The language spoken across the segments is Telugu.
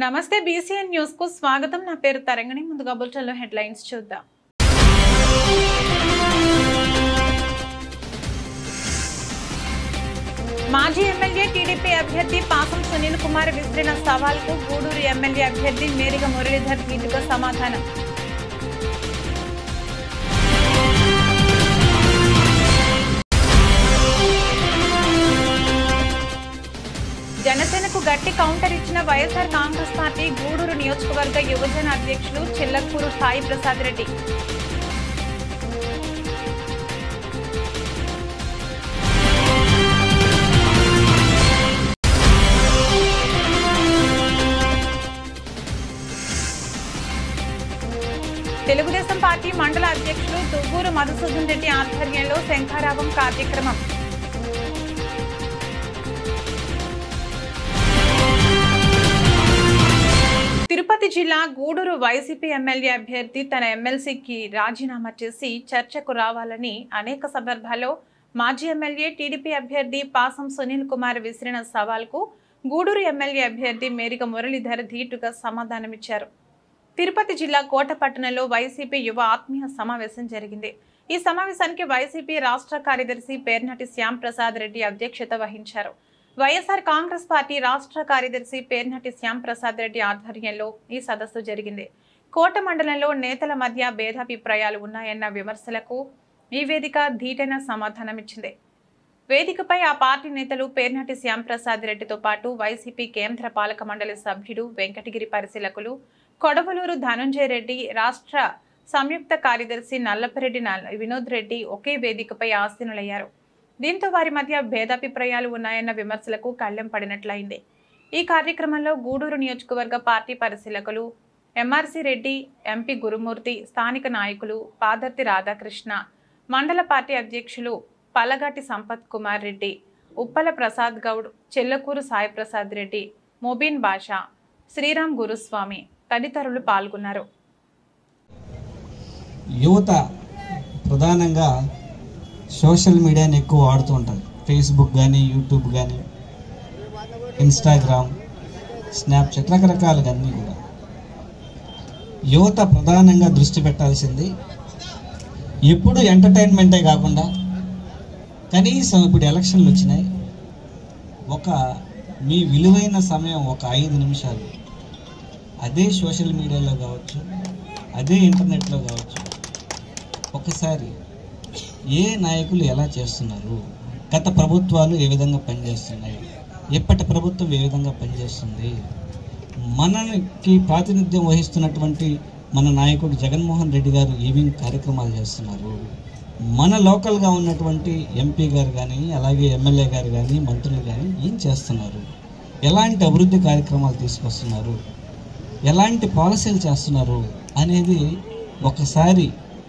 నమస్తే బీసీఎన్ న్యూస్ కు స్వాగతం నా పేరు తరంగిణి ముందుగా బులెటిన్లో హెడ్లైన్స్ చూద్దాం మాజీ ఎమ్మెల్యే టీడీపీ అభ్యర్థి పాసం సునీల్ కుమార్ విసిరిన సవాల్కు గూడూరు ఎమ్మెల్యే అభ్యర్థి మేరిగ మురళీధర్ ధీటుగా సమాధానం జనసేనకు గట్టి కౌంటర్ ఇచ్చిన వైఎస్ఆర్ కాంగ్రెస్ పార్టీ గూడూరు నియోజకవర్గ యువజన అధ్యక్షులు చెల్లకూరు సాయి ప్రసాద్ రెడ్డి తెలుగుదేశం పార్టీ మండల అధ్యక్షులు దువ్వూరు మధుసూదన్ రెడ్డి ఆధ్వర్యంలో శంఖారావం కార్యక్రమం తిరుపతి జిల్లా గూడూరు వైసీపీ ఎమ్మెల్యే అభ్యర్థి తన ఎమ్మెల్సీకి రాజీనామా చేసి చర్చకు రావాలని అనేక సందర్భాల్లో మాజీ ఎమ్మెల్యే టీడీపీ అభ్యర్థి పాసం సునీల్ కుమార్ విసిరిన సవాల్కు గూడూరు ఎమ్మెల్యే అభ్యర్థి మేరిక మురళీధర్ ధీటుగా సమాధానమిచ్చారు తిరుపతి జిల్లా కోటపట్టణంలో వైసీపీ యువ ఆత్మీయ సమావేశం జరిగింది ఈ సమావేశానికి వైసీపీ రాష్ట్ర కార్యదర్శి పేర్నటి శ్యామ్ ప్రసాద్ రెడ్డి అధ్యక్షత వహించారు వైఎస్ఆర్ కాంగ్రెస్ పార్టీ రాష్ట్ర కార్యదర్శి పేర్నటి శ్యామ్ ప్రసాద్ రెడ్డి ఆధ్వర్యంలో ఈ సదస్సు జరిగింది కోట మండలంలో నేతల మధ్య భేదాభిప్రాయాలు ఉన్నాయన్న విమర్శలకు ఈ వేదిక ధీటైన సమాధానమిచ్చింది వేదికపై ఆ పార్టీ నేతలు పేర్నటి శ్యాంప్రసాద్ రెడ్డితో పాటు వైసీపీ కేంద్ర పాలక మండలి సభ్యుడు వెంకటగిరి పరిశీలకులు కొడవలూరు ధనుంజయ రెడ్డి రాష్ట్ర సంయుక్త కార్యదర్శి నల్లపరెడ్డి నల్ల- వినోద్ రెడ్డి ఒకే వేదికపై ఆసీనులయ్యారు దీంతో వారి మధ్య భేదాభిప్రాయాలు ఉన్నాయన్న విమర్శలకు కళ్ళెం పడినట్లయింది ఈ కార్యక్రమంలో గూడూరు నియోజకవర్గ పార్టీ పరిశీలకులు ఎంఆర్సీ రెడ్డి ఎంపీ గురుమూర్తి స్థానిక నాయకులు పాదర్తి రాధాకృష్ణ మండల పార్టీ అధ్యక్షులు పల్లగాటి సంపత్ కుమార్ రెడ్డి ఉప్పల ప్రసాద్ గౌడ్ చెల్లకూరు సాయి ప్రసాద్ రెడ్డి మొబీన్ బాషా శ్రీరామ్ గురుస్వామి తదితరులు పాల్గొన్నారు యువత ప్రధానంగా సోషల్ మీడియాని ఎక్కువ వాడుతూ ఉంటారు ఫేస్బుక్ కానీ యూట్యూబ్ కానీ ఇన్స్టాగ్రామ్ స్నాప్చాట్ రకరకాలుగా అన్నీ కూడా యువత ప్రధానంగా దృష్టి పెట్టాల్సింది ఎప్పుడు ఎంటర్టైన్మెంటే కాకుండా కనీసం ఇప్పుడు ఎలక్షన్లు వచ్చినాయి ఒక మీ విలువైన సమయం ఒక ఐదు నిమిషాలు అదే సోషల్ మీడియాలో కావచ్చు అదే ఇంటర్నెట్లో కావచ్చు ఒకసారి ఏ నాయకులు ఎలా చేస్తున్నారు గత ప్రభుత్వాలు ఏ విధంగా పనిచేస్తున్నాయి ఎప్పటి ప్రభుత్వం ఏ విధంగా పనిచేస్తుంది మనకి ప్రాతినిధ్యం వహిస్తున్నటువంటి మన నాయకుడు జగన్మోహన్ రెడ్డి గారు ఏమేమి కార్యక్రమాలు చేస్తున్నారు మన లోకల్గా ఉన్నటువంటి ఎంపీ గారు కానీ అలాగే ఎమ్మెల్యే గారు కానీ మంత్రులు కానీ ఏం చేస్తున్నారు ఎలాంటి అభివృద్ధి కార్యక్రమాలు తీసుకొస్తున్నారు ఎలాంటి పాలసీలు చేస్తున్నారు అనేది ఒకసారి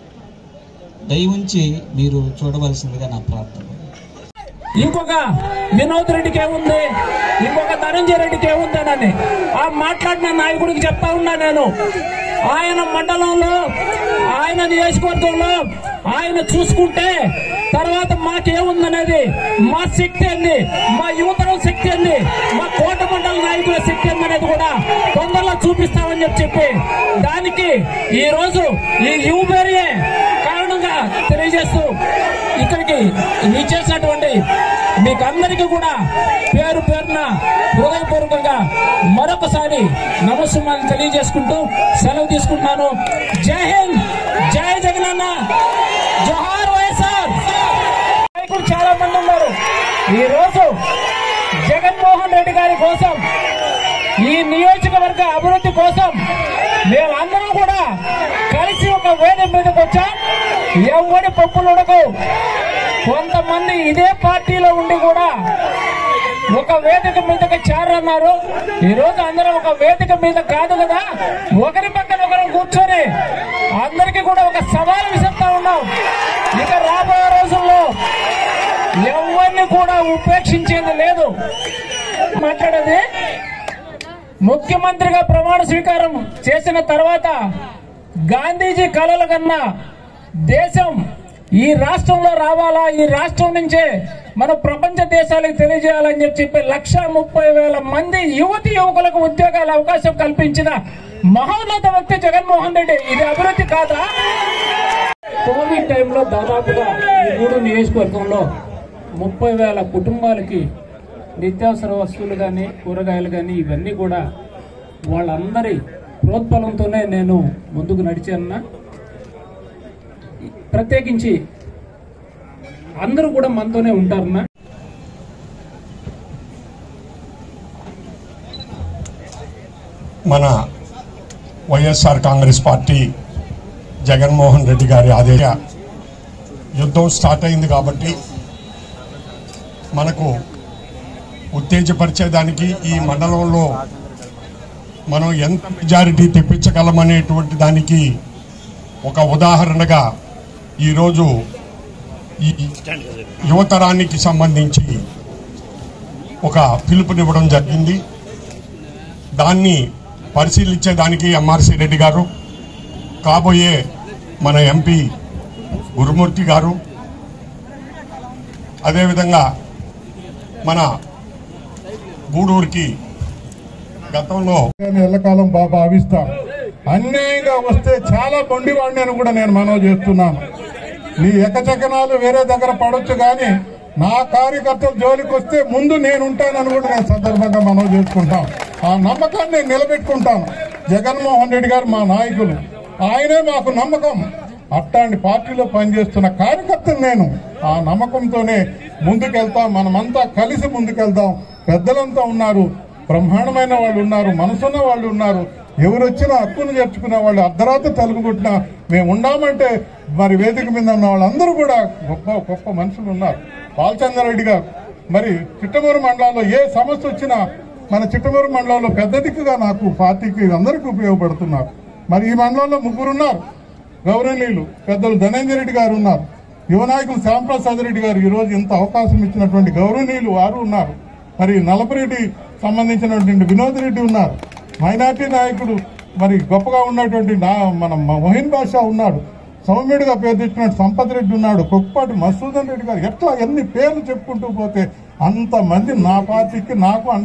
దయవుంచి మీరు చూడవలసిందిగా నా ప్రార్థన ఇంకొక వినోద్ రెడ్డికి ఏముంది ఇంకొక ధనంజయ రెడ్డికి ఏముందనని ఆ మాట్లాడిన నాయకుడికి చెప్తా ఉన్నా నేను ఆయన మండలంలో ఆయన నియోజకవర్గంలో ఆయన చూసుకుంటే తర్వాత మాకేముందనేది మా శక్తి ఏంది మా యువతరం శక్తి ఏంది మా కోట మండల నాయకుల శక్తి ఏంది అనేది కూడా తొందరలో చూపిస్తామని చెప్పి చెప్పి దానికి ఈ రోజు ఈ యువబేరియే కారణంగా తెలియజేస్తూ ఇక్కడికి ఇచ్చేసినటువంటి మీకు అందరికీ కూడా పేరు పేరున హృదయపూర్వకంగా మరొకసారి నమస్సుమాన్ని తెలియజేసుకుంటూ సెలవు తీసుకుంటున్నాను జై హింద్ జై జగనన్న జోహార్ వైఎస్ఆర్ నాయకులు చాలా మంది ఉన్నారు ఈ రోజు జగన్మోహన్ రెడ్డి గారి కోసం ఈ నియోజకవర్గ అభివృద్ధి కోసం మేమందరం కూడా కలిసి ఒక వేదిక మీదకి వచ్చాం ఎవడి పప్పులు ఉడకవు కొంతమంది ఇదే పార్టీలో ఉండి కూడా ఒక వేదిక మీదకి చేరన్నారు ఈ రోజు అందరం ఒక వేదిక మీద కాదు కదా ఒకరి పక్కన ఒకరు కూర్చొని అందరికీ కూడా ఒక సవాల్ విసురుతా ఉన్నాం ఇక రాబోయే రోజుల్లో ఎవరిని కూడా ఉపేక్షించేది లేదు మాట్లాడేది ముఖ్యమంత్రిగా ప్రమాణ స్వీకారం చేసిన తర్వాత గాంధీజీ కలలు కన్నా దేశం ఈ రాష్ట్రంలో రావాలా ఈ రాష్ట్రం నుంచే మన ప్రపంచ దేశాలకు తెలియజేయాలని చెప్పి చెప్పి లక్ష ముప్పై వేల మంది యువతి యువకులకు ఉద్యోగాల అవకాశం కల్పించిన మహోన్నత వ్యక్తి జగన్మోహన్ రెడ్డి ఇది అభివృద్ధి కాదా కోవిడ్ టైంలో దాదాపుగా ఈ మూడు నియోజకవర్గంలో ముప్పై వేల కుటుంబాలకి నిత్యావసర వస్తువులు కానీ కూరగాయలు కానీ ఇవన్నీ కూడా వాళ్ళందరి ప్రోత్బలంతోనే నేను ముందుకు నడిచానన్నా ప్రత్యేకించి అందరూ కూడా మనతోనే ఉంటారన్నా మన వైఎస్ఆర్ కాంగ్రెస్ పార్టీ జగన్మోహన్ రెడ్డి గారి ఆదేశ యుద్ధం స్టార్ట్ అయింది కాబట్టి మనకు ఉత్తేజపరిచేదానికి ఈ మండలంలో మనం ఎంత మెజారిటీ తెప్పించగలమనేటువంటి దానికి ఒక ఉదాహరణగా ఈరోజు ఈ యువతరానికి సంబంధించి ఒక పిలుపునివ్వడం జరిగింది దాన్ని పరిశీలించేదానికి ఎంఆర్సి రెడ్డి గారు కాబోయే మన ఎంపీ గురుమూర్తి గారు అదేవిధంగా మన గూడూరుకి గతంలో నేను ఎల్లకాలం బాగా భావిస్తాం అన్యాయంగా వస్తే చాలా మొండివాడిని అని కూడా నేను మనవి చేస్తున్నాను నీ ఎకచకనాలు వేరే దగ్గర పడొచ్చు కానీ నా కార్యకర్తల జోలికి వస్తే ముందు నేను ఉంటానని కూడా నేను సందర్భంగా మనవి చేసుకుంటాం ఆ నమ్మకాన్ని నేను నిలబెట్టుకుంటాను జగన్మోహన్ రెడ్డి గారు మా నాయకులు ఆయనే మాకు నమ్మకం అట్లాంటి పార్టీలో పనిచేస్తున్న కార్యకర్తలు నేను ఆ నమ్మకంతోనే ముందుకెళ్తాం మనమంతా కలిసి ముందుకెళ్తాం పెద్దలంతా ఉన్నారు బ్రహ్మాండమైన వాళ్ళు ఉన్నారు మనసున్న వాళ్ళు ఉన్నారు ఎవరు వచ్చినా హక్కును చేర్చుకున్న వాళ్ళు అర్ధరాత్రి తలుపు కొట్టినా మేము ఉన్నామంటే మరి వేదిక మీద ఉన్న వాళ్ళందరూ కూడా గొప్ప గొప్ప మనుషులు ఉన్నారు బాలచంద్రారెడ్డి గారు మరి చిట్టమూరు మండలంలో ఏ సమస్య వచ్చినా మన చిట్టమూరు మండలంలో పెద్ద దిక్కుగా నాకు పార్టీకి అందరికీ ఉపయోగపడుతున్నారు మరి ఈ మండలంలో ముగ్గురు ఉన్నారు గౌరవనీయులు పెద్దలు ధనంజయ రెడ్డి గారు ఉన్నారు యువ నాయకులు శ్యాంప్రసాద్ రెడ్డి గారు ఈ రోజు ఇంత అవకాశం ఇచ్చినటువంటి గౌరవనీయులు వారు ఉన్నారు మరి నలపరెడ్డి సంబంధించినటువంటి వినోద్ రెడ్డి ఉన్నారు మైనార్టీ నాయకుడు మరి గొప్పగా ఉన్నటువంటి నా మన మొహిన్ బాషా ఉన్నాడు సౌమ్యుడిగా పేరు తెచ్చినట్టు సంపత్ రెడ్డి ఉన్నాడు కుక్కపాటి మసూదన్ రెడ్డి గారు ఎట్లా ఎన్ని పేర్లు చెప్పుకుంటూ పోతే అంతమంది నా పార్టీకి నాకు అండ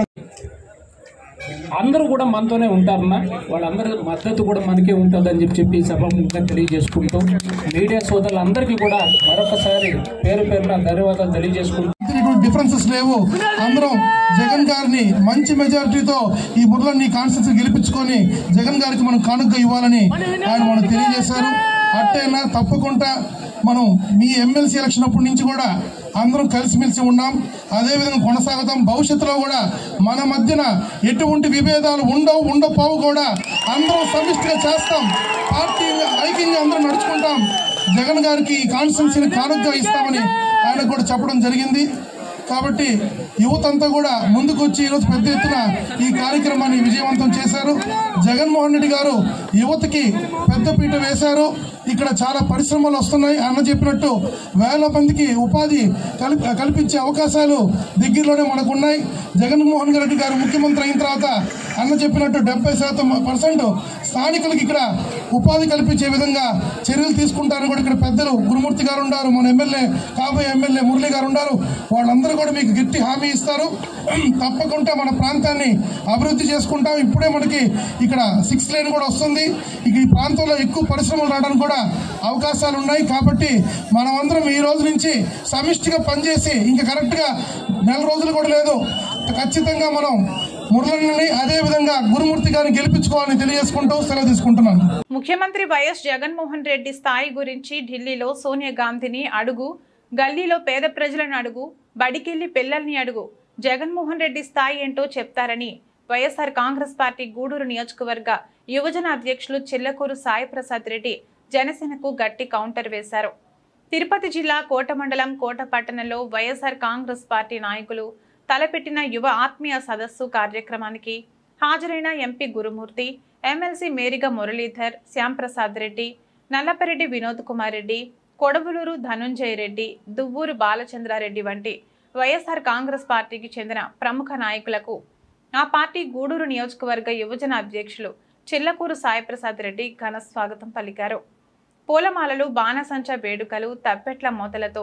అందరూ కూడా మనతోనే ఉంటారన్న వాళ్ళందరి మద్దతు కూడా మనకే ఉంటుందని చెప్పి చెప్పి సభముఖంగా తెలియజేసుకుంటూ మీడియా సోదరులందరికీ కూడా మరొకసారి పేరు పేరున ధన్యవాదాలు తెలియజేసుకుంటూ ఎటువంటి డిఫరెన్సెస్ లేవు అందరం జగన్ గారిని మంచి మెజారిటీతో ఈ మురళని కాన్స్టిట్యూన్సీ గెలిపించుకొని జగన్ గారికి మనం కానుక ఇవ్వాలని ఆయన మనకు తెలియజేశారు అట్టైనా తప్పకుండా మనం మీ ఎమ్మెల్సీ ఎలక్షన్ అప్పటి నుంచి కూడా అందరం కలిసిమెలిసి ఉన్నాం అదేవిధంగా కొనసాగుతాం భవిష్యత్తులో కూడా మన మధ్యన ఎటువంటి విభేదాలు ఉండవు ఉండపోవు కూడా అందరం సమిష్టిగా చేస్తాం పార్టీ ఐక్యంగా అందరం నడుచుకుంటాం జగన్ గారికి ఈ కాన్స్టిట్యున్సీని కానుకగా ఇస్తామని ఆయన కూడా చెప్పడం జరిగింది కాబట్టి యువత అంతా కూడా ముందుకు వచ్చి ఈరోజు పెద్ద ఎత్తున ఈ కార్యక్రమాన్ని విజయవంతం చేశారు జగన్మోహన్ రెడ్డి గారు యువతకి పెద్దపీట వేశారు ఇక్కడ చాలా పరిశ్రమలు వస్తున్నాయి అన్న చెప్పినట్టు వేల మందికి ఉపాధి కల్ప కల్పించే అవకాశాలు దగ్గరలోనే మనకు ఉన్నాయి జగన్మోహన్ రెడ్డి గారు ముఖ్యమంత్రి అయిన తర్వాత అన్న చెప్పినట్టు డెబ్బై శాతం పర్సెంట్ స్థానికులకి ఇక్కడ ఉపాధి కల్పించే విధంగా చర్యలు తీసుకుంటారని కూడా ఇక్కడ పెద్దలు గురుమూర్తి గారు ఉన్నారు మన ఎమ్మెల్యే కాబోయే ఎమ్మెల్యే మురళి గారు ఉన్నారు వాళ్ళందరూ కూడా మీకు గట్టి హామీ ఇస్తారు తప్పకుండా మన ప్రాంతాన్ని అభివృద్ధి చేసుకుంటాం ఇప్పుడే మనకి ఇక్కడ సిక్స్ లైన్ కూడా వస్తుంది ఇక ఈ ప్రాంతంలో ఎక్కువ పరిశ్రమలు రావడానికి కూడా అవకాశాలు ఉన్నాయి కాబట్టి మనం అందరం ఈ రోజు నుంచి సమిష్టిగా పనిచేసి ఇంకా కరెక్ట్గా నెల రోజులు కూడా లేదు ఖచ్చితంగా మనం మురళని అదే విధంగా గురుమూర్తి గారిని గెలిపించుకోవాలని తెలియజేసుకుంటూ సెలవు తీసుకుంటున్నాను ముఖ్యమంత్రి వైఎస్ జగన్మోహన్ రెడ్డి స్థాయి గురించి ఢిల్లీలో సోనియా గాంధీని అడుగు గల్లీలో పేద ప్రజలను అడుగు బడికెళ్లి పిల్లల్ని అడుగు జగన్మోహన్ రెడ్డి స్థాయి ఏంటో చెప్తారని వైఎస్ఆర్ కాంగ్రెస్ పార్టీ గూడూరు నియోజకవర్గ యువజన అధ్యక్షులు చిల్లకూరు సాయి ప్రసాద్ రెడ్డి జనసేనకు గట్టి కౌంటర్ వేశారు తిరుపతి జిల్లా కోట మండలం కోట పట్టణంలో వైఎస్ఆర్ కాంగ్రెస్ పార్టీ నాయకులు తలపెట్టిన యువ ఆత్మీయ సదస్సు కార్యక్రమానికి హాజరైన ఎంపీ గురుమూర్తి ఎమ్మెల్సీ మేరిగ మురళీధర్ శ్యాంప్రసాద్ రెడ్డి నల్లపరెడ్డి వినోద్ కుమార్ రెడ్డి కొడవలూరు ధనుంజయ రెడ్డి దువ్వూరు బాలచంద్రారెడ్డి వంటి వైఎస్ఆర్ కాంగ్రెస్ పార్టీకి చెందిన ప్రముఖ నాయకులకు ఆ పార్టీ గూడూరు నియోజకవర్గ యువజన అధ్యక్షులు చిల్లకూరు సాయిప్రసాద్ రెడ్డి ఘన స్వాగతం పలికారు పూలమాలలు బాణసంచ వేడుకలు తప్పెట్ల మూతలతో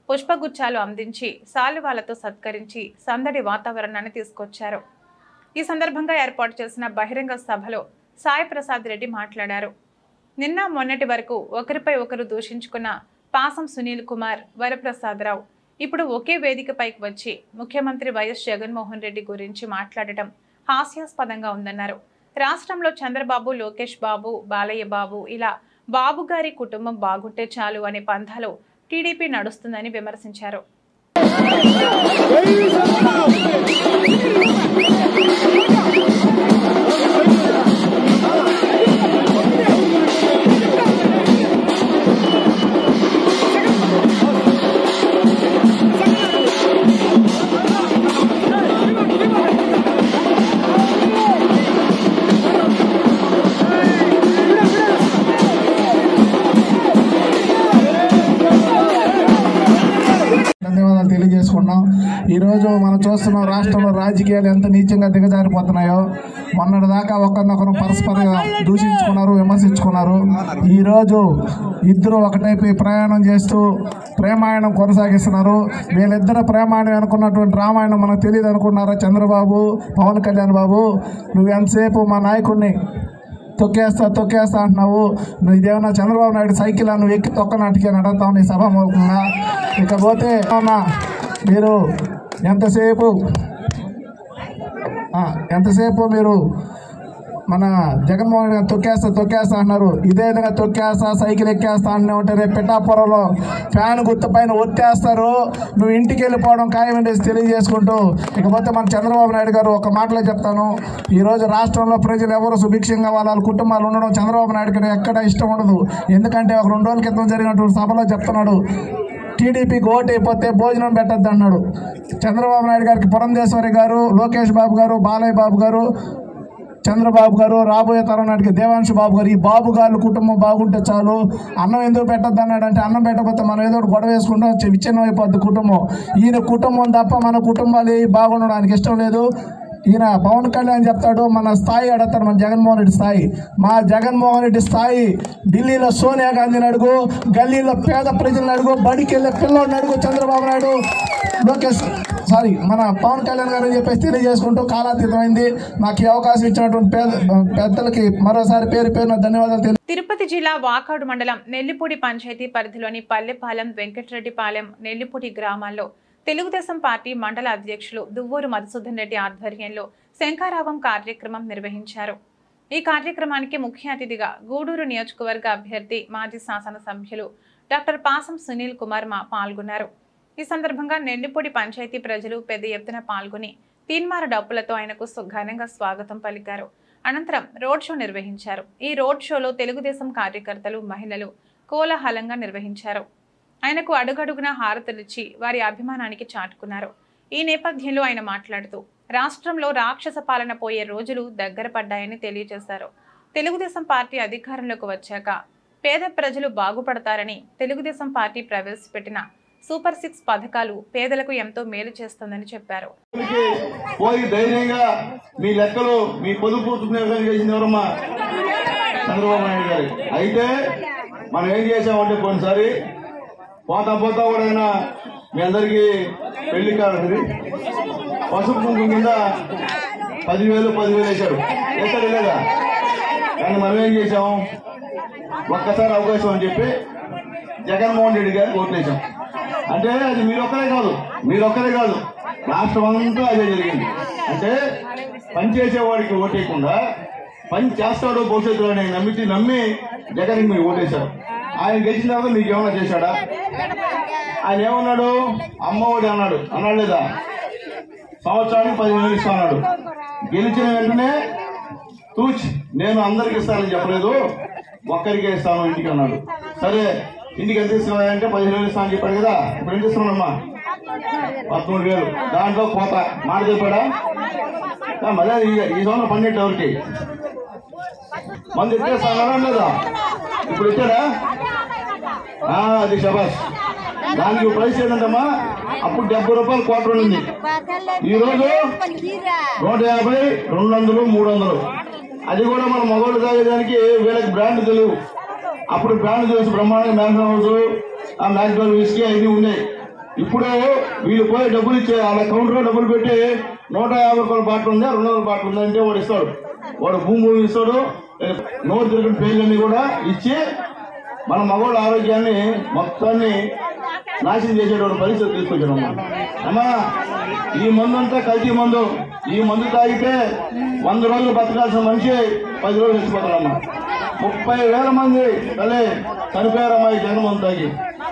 పుష్పగుచ్చాలు అందించి శాలువాలతో సత్కరించి సందడి వాతావరణాన్ని తీసుకొచ్చారు ఈ సందర్భంగా ఏర్పాటు చేసిన బహిరంగ సభలో సాయి ప్రసాద్ రెడ్డి మాట్లాడారు నిన్న మొన్నటి వరకు ఒకరిపై ఒకరు దూషించుకున్న పాసం సునీల్ కుమార్ వరప్రసాదరావు ఇప్పుడు ఒకే వేదికపైకి వచ్చి ముఖ్యమంత్రి వైఎస్ జగన్మోహన్ రెడ్డి గురించి మాట్లాడటం హాస్యాస్పదంగా ఉందన్నారు రాష్ట్రంలో చంద్రబాబు లోకేష్ బాబు బాలయ్య బాబు ఇలా బాబు గారి కుటుంబం బాగుంటే చాలు అనే పంథాలో టీడీపీ నడుస్తుందని విమర్శించారు ధన్యవాదాలు తెలియజేసుకున్నాం ఈరోజు మనం చూస్తున్నాం రాష్ట్రంలో రాజకీయాలు ఎంత నీచంగా దిగజారిపోతున్నాయో మొన్నటి దాకా ఒకరినొకరు పరస్పరంగా దూషించుకున్నారు విమర్శించుకున్నారు ఈరోజు ఇద్దరు ఒకటైపోయి ప్రయాణం చేస్తూ ప్రేమాయణం కొనసాగిస్తున్నారు వీళ్ళిద్దరు ప్రేమాయణం అనుకున్నటువంటి రామాయణం మనకు తెలియదు అనుకున్నారా చంద్రబాబు పవన్ కళ్యాణ్ బాబు నువ్వు ఎంతసేపు మా నాయకుడిని తొక్కేస్తా తొక్కేస్తా అంటున్నావు నువ్వు ఇదేమన్నా చంద్రబాబు నాయుడు సైకిల్ నువ్వు ఎక్కి తొక్కనాటికి అని అడుగుతావు నీ సభాముఖంగా ఇకపోతే ఏమన్నా మీరు ఎంతసేపు ఆ, ఎంతసేపు మీరు మన జగన్మోహన్ గారు తొక్కేస్తా తొక్కేస్తా అన్నారు ఇదే విధంగా తొక్కేస్తా సైకిల్ ఎక్కేస్తా అనే ఉంటే రేపు పిఠాపురంలో ఫ్యాన్ గుర్తు పైన ఒత్తేస్తారు నువ్వు ఇంటికి వెళ్ళిపోవడం ఖాయం చేసి తెలియజేసుకుంటూ ఇకపోతే మన చంద్రబాబు నాయుడు గారు ఒక మాటలో చెప్తాను ఈ రోజు రాష్ట్రంలో ప్రజలు ఎవరు సుభిక్షంగా వాళ్ళ వాళ్ళ కుటుంబాలు ఉండడం చంద్రబాబు నాయుడు గారు ఎక్కడ ఇష్టం ఉండదు ఎందుకంటే ఒక రెండు రోజుల క్రితం జరిగినటువంటి సభలో చెప్తున్నాడు టీడీపీకి ఓటు అయిపోతే భోజనం పెట్టద్దు అన్నాడు చంద్రబాబు నాయుడు గారికి పురంధేశ్వరి గారు లోకేష్ బాబు గారు బాలయ్య బాబు గారు చంద్రబాబు గారు రాబోయే తరం నాటికి దేవాంశు బాబు గారు ఈ బాబు గారు కుటుంబం బాగుంటే చాలు అన్నం ఎందుకు పెట్టద్దు అన్నాడు అంటే అన్నం పెట్టకపోతే మనం ఏదో ఒకటి గొడవ వేసుకుంటాం చి- విచ్ఛిన్నం అయిపోద్ది కుటుంబం ఈయన కుటుంబం తప్ప మన కుటుంబాలు ఏవి బాగుండడానికి ఇష్టం లేదు ఈయన పవన్ కళ్యాణ్ చెప్తాడు మన స్థాయి అడుగుతాడు మన జగన్మోహన్ రెడ్డి స్థాయి మా జగన్మోహన్ రెడ్డి స్థాయి ఢిల్లీలో సోనియా గాంధీని అడుగు గల్లీలో పేద ప్రజలను అడుగు బడికి వెళ్ళే పిల్లోడిని అడుగు చంద్రబాబు నాయుడు లోకేష్ సారీ మన పవన్ కళ్యాణ్ గారు అని చెప్పేసి తెలియజేసుకుంటూ కాలాతీతమైంది నాకు ఈ అవకాశం ఇచ్చినటువంటి పేద పెద్దలకి మరోసారి పేరు పేరున ధన్యవాదాలు తెలియ తిరుపతి జిల్లా వాకాడు మండలం నెల్లిపూడి పంచాయతీ పరిధిలోని పల్లెపాలెం వెంకటరెడ్డిపాలెం నెల్లిపూడి గ్రామాల్లో తెలుగుదేశం పార్టీ మండల అధ్యక్షులు దువ్వూరు మధుసూదన్ రెడ్డి ఆధ్వర్యంలో శంఖారావం కార్యక్రమం నిర్వహించారు ఈ కార్యక్రమానికి ముఖ్య అతిథిగా గూడూరు నియోజకవర్గ అభ్యర్థి మాజీ శాసనసభ్యులు డాక్టర్ పాసం సునీల్ కుమార్ మా పాల్గొన్నారు ఈ సందర్భంగా నెల్లిపూడి పంచాయతీ ప్రజలు పెద్ద ఎత్తున పాల్గొని తీన్మార డప్పులతో ఆయనకు సు- ఘనంగా స్వాగతం పలికారు అనంతరం రోడ్ షో నిర్వహించారు ఈ రోడ్ షోలో తెలుగుదేశం కార్యకర్తలు మహిళలు కోలాహలంగా నిర్వహించారు ఆయనకు అడుగడుగున హారతులిచ్చి వారి అభిమానానికి చాటుకున్నారు ఈ నేపథ్యంలో ఆయన మాట్లాడుతూ రాష్ట్రంలో రాక్షస పాలన పోయే రోజులు దగ్గర పడ్డాయని తెలియజేశారు తెలుగుదేశం పార్టీ అధికారంలోకి వచ్చాక పేద ప్రజలు బాగుపడతారని తెలుగుదేశం పార్టీ ప్రవేశపెట్టిన సూపర్ సిక్స్ పథకాలు పేదలకు ఎంతో మేలు చేస్తుందని చెప్పారు పోయి ధైర్యంగా మీ లెక్కలు మీ పొదుపు విధంగా చేసింది ఎవరమ్మా చంద్రబాబు నాయుడు గారు అయితే మనం ఏం చేసామంటే కొన్నిసారి పోతా పోతా కూడా ఆయన మీ అందరికీ పెళ్లి కాదు పసుపు కుంకుమ కింద పదివేలు పదివేలు వేశాడు వేశాడు లేదా కానీ మనం ఏం చేసాం ఒక్కసారి అవకాశం అని చెప్పి జగన్మోహన్ రెడ్డి గారికి ఓట్లేసాం అంటే అది మీరొక్కరే కాదు మీరొక్కరే కాదు రాష్ట్రం అంతా అదే జరిగింది అంటే పని చేసేవాడికి ఓటేయకుండా పని చేస్తాడో భవిష్యత్తులో అని నమ్మించి నమ్మి జగన్కి మీరు ఓటేశారు ఆయన గెలిచిన తర్వాత మీకు ఏమైనా చేశాడా ఆయన ఏమన్నాడు అమ్మఒడి అన్నాడు అన్నాడు లేదా సంవత్సరానికి పదిహేను వేలు ఇస్తా అన్నాడు గెలిచిన వెంటనే తూచ్ నేను అందరికి ఇస్తానని చెప్పలేదు ఒక్కరికే ఇస్తాను ఇంటికి అన్నాడు సరే ఇంటికి ఎంత ఇస్తున్నావు అంటే పదిహేను వేలు ఇస్తానని చెప్పాడు కదా ఇప్పుడు ఎంత ఇస్తున్నాడమ్మా పదమూడు వేలు దాంట్లో కోత మాట చెప్పాడా ఆ, మరి అది ఈ- ఈ సంవత్సరం పన్నెండు ఎవరికి మంది ఇచ్చేస్తానా లేదా ఇప్పుడు ఇచ్చాడా ఆ, అది శబాష్ దానికి ప్రైస్ ఏంటంటమ్మా అప్పుడు డెబ్బై రూపాయలు క్వార్టర్ ఉంది ఈ రోజు నూట యాభై రెండు వందలు మూడు వందలు అది కూడా మన మగవాళ్ళు తాగేదానికి వీళ్ళకి బ్రాండ్ తెలియవు అప్పుడు బ్రాండ్ తెలిసి బ్రహ్మాండంగా మ్యాన్ హౌస్ ఆ మ్యాక్డోల్ విస్కీ అన్ని ఉన్నాయి ఇప్పుడు వీళ్ళు పోయి డబ్బులు ఇచ్చే వాళ్ళ కౌంటర్ లో డబ్బులు పెట్టి నూట యాభై రూపాయల బాటిల్ ఉందా రెండు వందల బాటిల్ ఉందా అంటే వాడు ఇస్తాడు వాడు భూమి భూమి ఇస్తాడు నోరు తిరిగిన పేర్లన్నీ కూడా ఇచ్చి మన మగవాళ్ళ ఆరోగ్యాన్ని మొత్తాన్ని నాశనం చేసేటువంటి పరిస్థితి తీసుకొచ్చాడు అమ్మా ఈ మందు అంతా కల్తీ మందు ఈ మందు తాగితే వంద రోజులు బతకాల్సిన మనిషి పది రోజులు చచ్చిపోతాడమ్మా ముప్పై వేల మంది తల్లి చనిపోయారమ్మా ఈ జగన్ మందు తాగి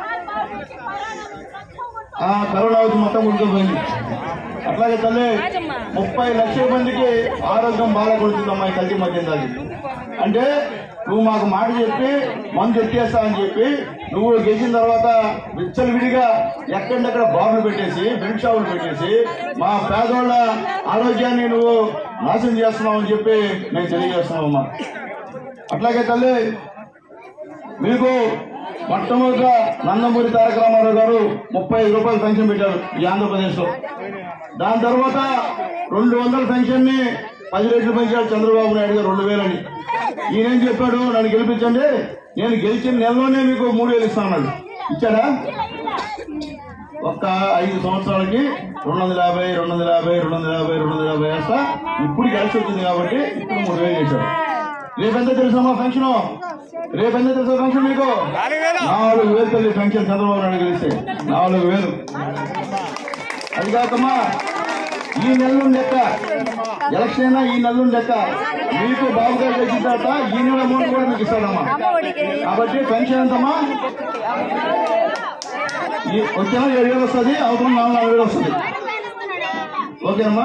ఆ కరోనా వచ్చి మొత్తం ఉడికిపోయింది అట్లాగే తల్లి ముప్పై లక్షల మందికి ఆరోగ్యం బాగా కొడుతుందమ్మా ఈ కల్తీ మద్యం తాగి అంటే నువ్వు మాకు మాట చెప్పి మందు ఎత్తేస్తా అని చెప్పి నువ్వు గెలిచిన తర్వాత విచ్చలవిడిగా ఎక్కడెక్కడ బార్లు పెట్టేసి బెల్ట్ షాపులు పెట్టేసి మా పేదోళ్ళ ఆరోగ్యాన్ని నువ్వు నాశనం చేస్తున్నావు అని చెప్పి మేము తెలియజేస్తున్నామమ్మా అట్లాగే తల్లి మీకు మొట్టమొదట నందమూరి తారక రామారావు గారు ముప్పై ఐదు రూపాయలు పెన్షన్ పెట్టారు ఈ ఆంధ్రప్రదేశ్ లో దాని తర్వాత రెండు వందల పెన్షన్ ని పది రెట్లు పెంచాడు చంద్రబాబు నాయుడు గారు రెండు వేలని ఈయనేం చెప్పాడు నన్ను గెలిపించండి నేను గెలిచిన నెలలోనే మీకు మూడు వేలు ఇస్తాను ఇచ్చాడా ఒక్క ఐదు సంవత్సరాలకి రెండు వందల యాభై రెండు వందల యాభై రెండు వందల యాభై రెండు వందల యాభై వేస్తా ఇప్పుడు కలిసి వచ్చింది కాబట్టి ఇప్పుడు మూడు వేలు చేశాడు రేపెంత తెలుసమ్మా పెన్షన్ రేపెంత తెలుసా పెన్షన్ మీకు నాలుగు వేలు తల్లి పెన్షన్ చంద్రబాబు నాయుడు గెలిస్తే నాలుగు వేలు అది కాకమ్మా ఈ నెల నుండి లెక్క ఎలక్షన్ అయినా ఈ నెల నుండి లెక్క మీకు బాబు గారు గెలిచిన తర్వాత ఈ నెల అమౌంట్ కూడా మీకు ఇస్తాడమ్మా కాబట్టి పెన్షన్ ఎంతమ్మా ఈ వచ్చే నెల ఏడు వేలు వస్తుంది అవతల నాలుగు నాలుగు వేలు వస్తుంది ఓకేనమ్మా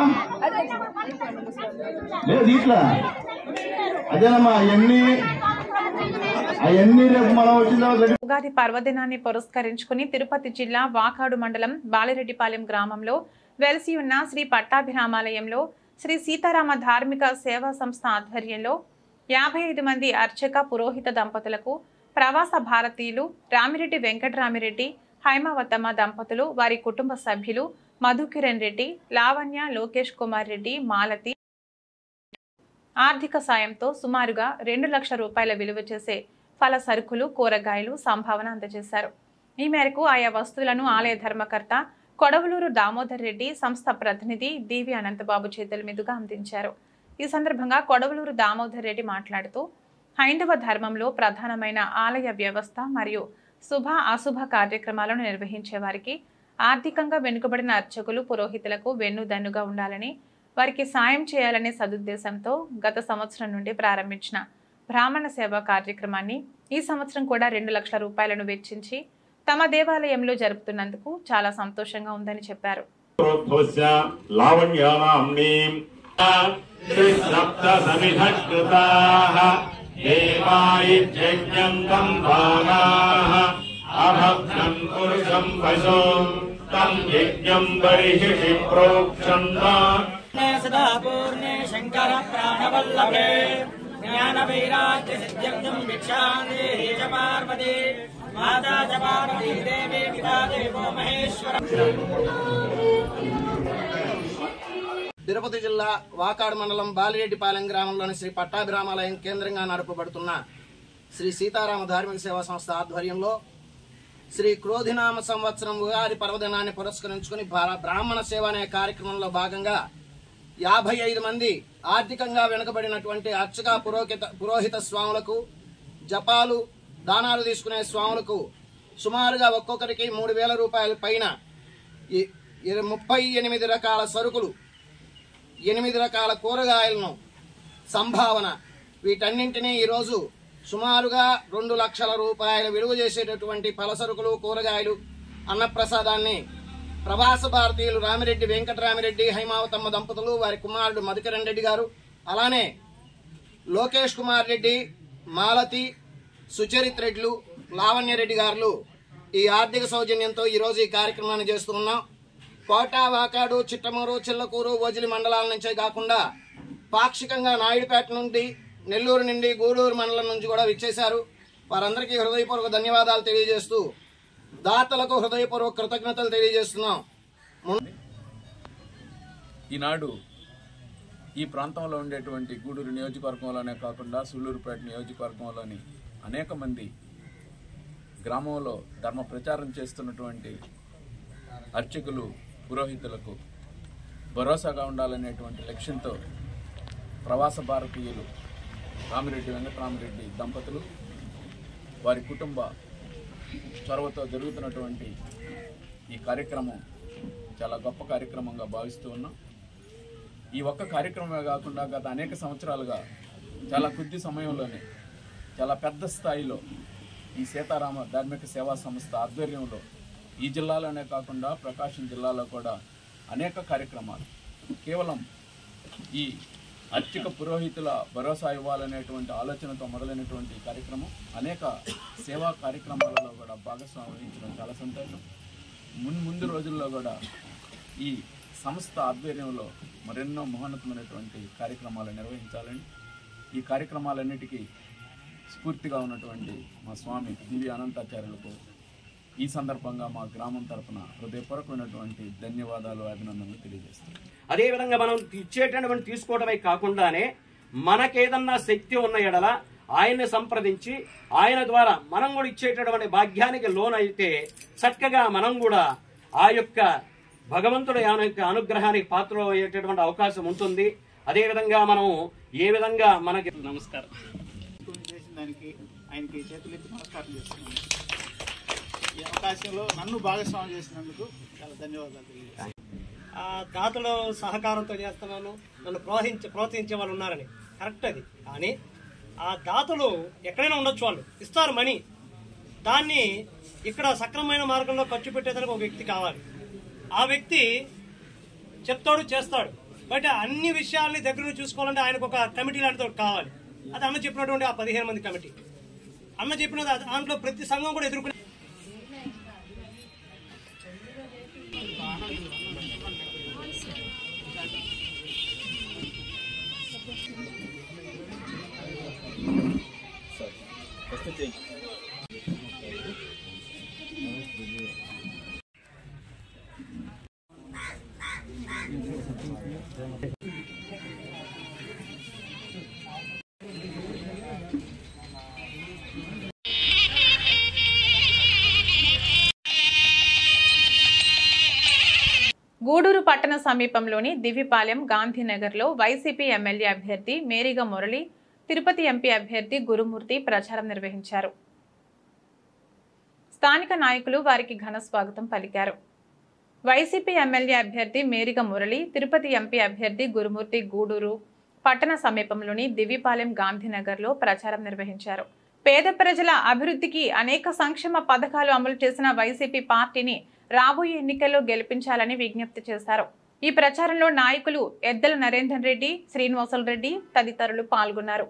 లేదు ఇట్లా అదేనమ్మా అవన్నీ అవన్నీ రేపు మనం వచ్చిన తర్వాత ఉగాది పర్వదినాన్ని పురస్కరించుకుని తిరుపతి జిల్లా వాకాడు మండలం బాలిరెడ్డిపాలెం గ్రామంలో వెలిసి ఉన్న శ్రీ పట్టాభిరామాలయంలో శ్రీ సీతారామ ధార్మిక సేవా సంస్థ ఆధ్వర్యంలో యాభై ఐదు మంది అర్చక పురోహిత దంపతులకు ప్రవాస భారతీయులు రామిరెడ్డి వెంకటరామిరెడ్డి హైమావతమ్మ దంపతులు వారి కుటుంబ సభ్యులు మధుకిరణ్ రెడ్డి లావణ్య లోకేష్ కుమార్ రెడ్డి మాలతి ఆర్థిక సాయంతో సుమారుగా రెండు లక్షల రూపాయల విలువ చేసే ఫల సరుకులు కూరగాయలు సంభావన అందజేశారు ఈ మేరకు ఆయా వస్తువులను ఆలయ ధర్మకర్త కొడవలూరు దామోదర్ రెడ్డి సంస్థ ప్రతినిధి డివి అనంతబాబు చేతుల మీదుగా అందించారు ఈ సందర్భంగా కొడవలూరు దామోదర్ రెడ్డి మాట్లాడుతూ హైందవ ధర్మంలో ప్రధానమైన ఆలయ వ్యవస్థ మరియు శుభ అశుభ కార్యక్రమాలను నిర్వహించే వారికి ఆర్థికంగా వెనుకబడిన అర్చకులు పురోహితులకు వెన్నుదన్నుగా ఉండాలని వారికి సాయం చేయాలనే సదుద్దేశంతో గత సంవత్సరం నుండి ప్రారంభించిన బ్రాహ్మణ సేవా కార్యక్రమాన్ని ఈ సంవత్సరం కూడా రెండు లక్షల రూపాయలను వెచ్చించి తమ దేవాలయంలో జరుపుతున్నందుకు చాలా సంతోషంగా ఉందని చెప్పారు ప్రోద్భవస్య లావణ్యానామ్నీం సమిధృతాః దేవాయిజ్ఞం తం బాణాః అభగ్నం పురుషం పశో తం యజ్ఞం బర్హిషి ప్రోక్షన్నా సదా పూర్ణే శంకర ప్రాణవల్లభే జ్ఞాన వైరాగ్య సిద్ధ్యం భిక్షాందే చ పార్వతి మాతా చ పార్వతీ దేవీ పితా దేవో మహేశ్వర తిరుపతి జిల్లా వాకాడు మండలం బాలిరెడ్డిపాలెం గ్రామంలోని శ్రీ పట్టాభిరామాలయం కేంద్రంగా నడపబడుతున్న శ్రీ సీతారామ ధార్మిక సేవా సంస్థ ఆధ్వర్యంలో శ్రీ క్రోధినామ సంవత్సరం ఉగాది పర్వదినాన్ని పురస్కరించుకుని భా- బ్రాహ్మణ సేవ అనే కార్యక్రమంలో భాగంగా యాభై ఐదు మంది ఆర్థికంగా వెనుకబడినటువంటి అర్చక పురోహిత పురోహిత స్వాములకు జపాలు దానాలు తీసుకునే స్వాములకు సుమారుగా ఒక్కొక్కరికి మూడు వేల రూపాయల పైన ఈ- ఈ ముప్పై ఎనిమిది రకాల సరుకులు ఎనిమిది రకాల కూరగాయలను సంభావన వీటన్నింటినీ ఈరోజు సుమారుగా రెండు లక్షల రూపాయల విలువ చేసేటటువంటి పలసరుకులు కూరగాయలు అన్నప్రసాదాన్ని ప్రవాస భారతీయులు రామిరెడ్డి వెంకటరామిరెడ్డి హైమావతమ్మ దంపతులు వారి కుమారుడు మధుకరణ్ రెడ్డి గారు అలానే లోకేష్ కుమార్ రెడ్డి మాలతి సుచరిత్ రెడ్లు లావణ్యరెడ్డి గారు ఈ ఆర్థిక సౌజన్యంతో ఈరోజు ఈ కార్యక్రమాన్ని చేస్తున్నాం కోట వాకాడు చిట్టమూరు చిల్లకూరు ఓజిలి మండలాల నుంచే కాకుండా పాక్షికంగా నాయుడుపేట నుండి నెల్లూరు నుండి గూడూరు మండలం నుంచి కూడా విచ్చేశారు వారందరికీ హృదయపూర్వక ధన్యవాదాలు తెలియజేస్తూ దాతలకు హృదయపూర్వక కృతజ్ఞతలు తెలియజేస్తున్నాం ముం- ఈనాడు ఈ ప్రాంతంలో ఉండేటువంటి గూడూరు నియోజకవర్గంలోనే కాకుండా సూళ్లూరుపేట నియోజకవర్గంలోని అనేక మంది గ్రామంలో ధర్మ ప్రచారం చేస్తున్నటువంటి అర్చకులు పురోహితులకు భరోసాగా ఉండాలనేటువంటి లక్ష్యంతో ప్రవాస భారతీయులు రామిరెడ్డి వెంకటరామిరెడ్డి దంపతులు వారి కుటుంబ చొరవతో జరుగుతున్నటువంటి ఈ కార్యక్రమం చాలా గొప్ప కార్యక్రమంగా భావిస్తూ ఉన్నాం ఈ ఒక్క కార్యక్రమమే కాకుండా గత అనేక సంవత్సరాలుగా చాలా కొద్ది సమయంలోనే చాలా పెద్ద స్థాయిలో ఈ సీతారామ ధార్మిక సేవా సంస్థ ఆధ్వర్యంలో ఈ జిల్లాలోనే కాకుండా ప్రకాశం జిల్లాలో కూడా అనేక కార్యక్రమాలు కేవలం ఈ అర్చక పురోహితుల భరోసా ఇవ్వాలనేటువంటి ఆలోచనతో మొదలైనటువంటి ఈ కార్యక్రమం అనేక సేవా కార్యక్రమాలలో కూడా భాగస్వామ్యం వహించడం చాలా సంతోషం మున్ ముందు రోజుల్లో కూడా ఈ సంస్థ ఆధ్వర్యంలో మరెన్నో మహోన్నతమైనటువంటి కార్యక్రమాలు నిర్వహించాలని ఈ కార్యక్రమాలన్నిటికీ స్ఫూర్తిగా ఉన్నటువంటి మా స్వామి దివ్య అనంతాచార్యులకు ఈ సందర్భంగా మా గ్రామం తరపున హృదయపూర్వకమైనటువంటి ధన్యవాదాలు అభినందనలు తెలియజేస్తున్నాను అదే విధంగా మనం ఇచ్చేటటువంటి తీసుకోవడమే కాకుండానే మనకేదన్నా శక్తి ఉన్న ఎడల ఆయన్ని సంప్రదించి ఆయన ద్వారా మనం కూడా ఇచ్చేటటువంటి భాగ్యానికి లోనైతే చక్కగా మనం కూడా ఆ యొక్క భగవంతుడి ఆయన యొక్క అనుగ్రహానికి పాత్ర అయ్యేటటువంటి అవకాశం ఉంటుంది అదే విధంగా మనం ఏ విధంగా మనకి నమస్కారం చేసిన దానికి ఆయనకి చేతులెత్తి నమస్కారం చేస్తున్నాను ఈ అవకాశంలో నన్ను భాగస్వామ్యం చేసినందుకు చాలా ధన్యవాదాలు తెలియజేస్తున్నాను ఆ దాతలు సహకారంతో చేస్తున్నాను నన్ను ప్రోత్సహించే ప్రోత్సహించే వాళ్ళు ఉన్నారని కరెక్ట్ అది కానీ ఆ దాతలు ఎక్కడైనా ఉండొచ్చు వాళ్ళు ఇస్తారు మనీ దాన్ని ఇక్కడ సక్రమమైన మార్గంలో ఖర్చు పెట్టేదానికి ఒక వ్యక్తి కావాలి ఆ వ్యక్తి చెప్తాడు చేస్తాడు బట్ అన్ని విషయాల్ని దగ్గర నుంచి చూసుకోవాలంటే ఆయనకు ఒక కమిటీ లాంటిది ఒకటి కావాలి అది అన్న చెప్పినటువంటి ఆ పదిహేను మంది కమిటీ అన్న చెప్పినది అది- దాంట్లో ప్రతి సంఘం కూడా ఎదుర్కొనే గూడూరు పట్టణ సమీపంలోని దివిపాలెం గాంధీనగర్లో వైసీపీ ఎమ్మెల్యే అభ్యర్థి మేరిగ మురళి తిరుపతి ఎంపీ అభ్యర్థి గురుమూర్తి ప్రచారం నిర్వహించారు స్థానిక నాయకులు వారికి ఘన స్వాగతం పలికారు వైసీపీ ఎమ్మెల్యే అభ్యర్థి మేరిగ మురళి తిరుపతి ఎంపీ అభ్యర్థి గురుమూర్తి గూడూరు పట్టణ సమీపంలోని దివిపాలెం గాంధీనగర్లో ప్రచారం నిర్వహించారు పేద ప్రజల అభివృద్ధికి అనేక సంక్షేమ పథకాలు అమలు చేసిన వైసీపీ పార్టీని రాబోయే ఎన్నికల్లో గెలిపించాలని విజ్ఞప్తి చేశారు ఈ ప్రచారంలో నాయకులు ఎద్దల నరేందర్ రెడ్డి శ్రీనివాసులు రెడ్డి తదితరులు పాల్గొన్నారు